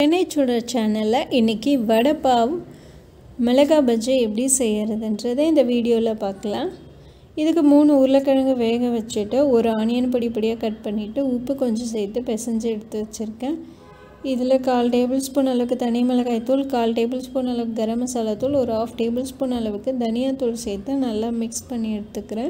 சென்னை சுடர் சேனலில் இன்றைக்கி வடைப்பாவ் மிளகா பஜ்ஜி எப்படி செய்கிறதுன்றதை இந்த வீடியோவில் பார்க்கலாம் இதுக்கு மூணு உருளைக்கிழங்கு வேக வச்சுட்டு ஒரு ஆனியன் பொடி பொடியாக கட் பண்ணிவிட்டு உப்பு கொஞ்சம் சேர்த்து பிசைஞ்சு எடுத்து வச்சுருக்கேன் இதில் கால் டேபிள் ஸ்பூன் அளவுக்கு தனி மிளகாய் தூள் கால் டேபிள் ஸ்பூன் அளவுக்கு கரம் மசாலா தூள் ஒரு ஆஃப் டேபிள் ஸ்பூன் அளவுக்கு தனியாத்தூள் சேர்த்து நல்லா மிக்ஸ் பண்ணி எடுத்துக்கிறேன்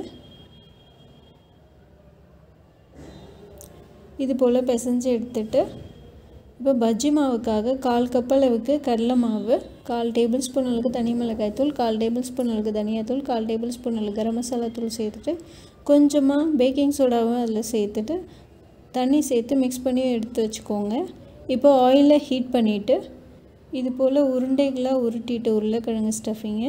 இது போல் பிசைஞ்சு எடுத்துட்டு இப்போ பஜ்ஜி மாவுக்காக கால் கப் அளவுக்கு கடலை மாவு கால் டேபிள் ஸ்பூன் அளவுக்கு தனி மிளகாய் தூள் கால் டேபிள் ஸ்பூன் அளவுக்கு தனியாத்தூள் கால் டேபிள் ஸ்பூன் அளவுக்கு கரம் மசாலா தூள் சேர்த்துட்டு கொஞ்சமாக பேக்கிங் சோடாவும் அதில் சேர்த்துட்டு தண்ணி சேர்த்து மிக்ஸ் பண்ணி எடுத்து வச்சுக்கோங்க இப்போ ஆயிலில் ஹீட் பண்ணிவிட்டு இது போல் உருண்டைகளாக உருட்டிட்டு உருளைக்கிழங்கு ஸ்டஃபிங்கு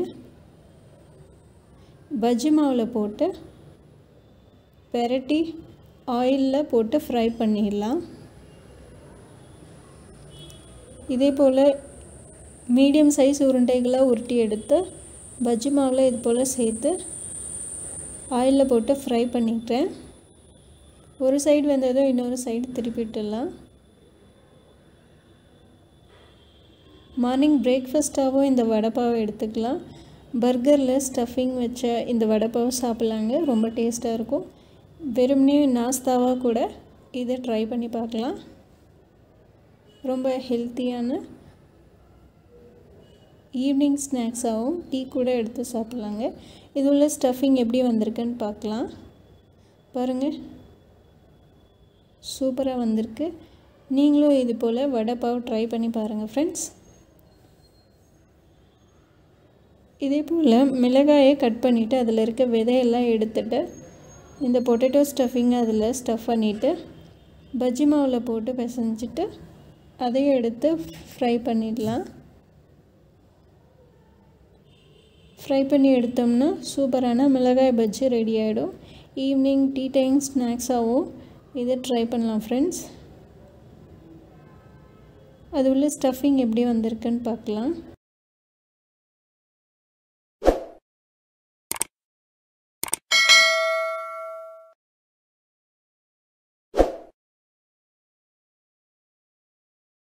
பஜ்ஜி மாவில் போட்டு பெரட்டி ஆயிலில் போட்டு ஃப்ரை பண்ணிடலாம் இதே போல் மீடியம் சைஸ் உருண்டைகளாக உருட்டி எடுத்து பஜ்ஜி மாவில் இது போல் சேர்த்து ஆயிலில் போட்டு ஃப்ரை பண்ணிக்கிறேன் ஒரு சைடு வந்ததும் இன்னொரு சைடு திருப்பிட்டுடலாம் மார்னிங் பிரேக்ஃபாஸ்ட்டாகவும் இந்த வடைப்பாவை எடுத்துக்கலாம் பர்கரில் ஸ்டஃபிங் வச்ச இந்த வடைப்பாவை சாப்பிட்லாங்க ரொம்ப டேஸ்ட்டாக இருக்கும் வெறுமனே நாஸ்தாவாக கூட இதை ட்ரை பண்ணி பார்க்கலாம் ரொம்ப ஹெல்த்தியான ஈவினிங் ஸ்நாக்ஸாகவும் டீ கூட எடுத்து சாப்பிட்லாங்க இது உள்ள ஸ்டஃபிங் எப்படி வந்திருக்குன்னு பார்க்கலாம் பாருங்கள் சூப்பராக வந்திருக்கு நீங்களும் இது போல் வடைப்பாவு ட்ரை பண்ணி பாருங்கள் ஃப்ரெண்ட்ஸ் இதே போல் மிளகாயை கட் பண்ணிவிட்டு அதில் இருக்க விதையெல்லாம் எடுத்துட்டு இந்த பொட்டேட்டோ ஸ்டஃபிங் அதில் ஸ்டஃப் பண்ணிவிட்டு பஜ்ஜி மாவில் போட்டு பிசைஞ்சிட்டு அதையும் எடுத்து ஃப்ரை பண்ணிடலாம் ஃப்ரை பண்ணி எடுத்தோம்னா சூப்பரான மிளகாய் பஜ்ஜி ரெடி ஆகிடும் ஈவினிங் டீ டைம் ஸ்நாக்ஸாகவும் இதை ட்ரை பண்ணலாம் ஃப்ரெண்ட்ஸ் அது உள்ள ஸ்டஃபிங் எப்படி வந்திருக்குன்னு பார்க்கலாம்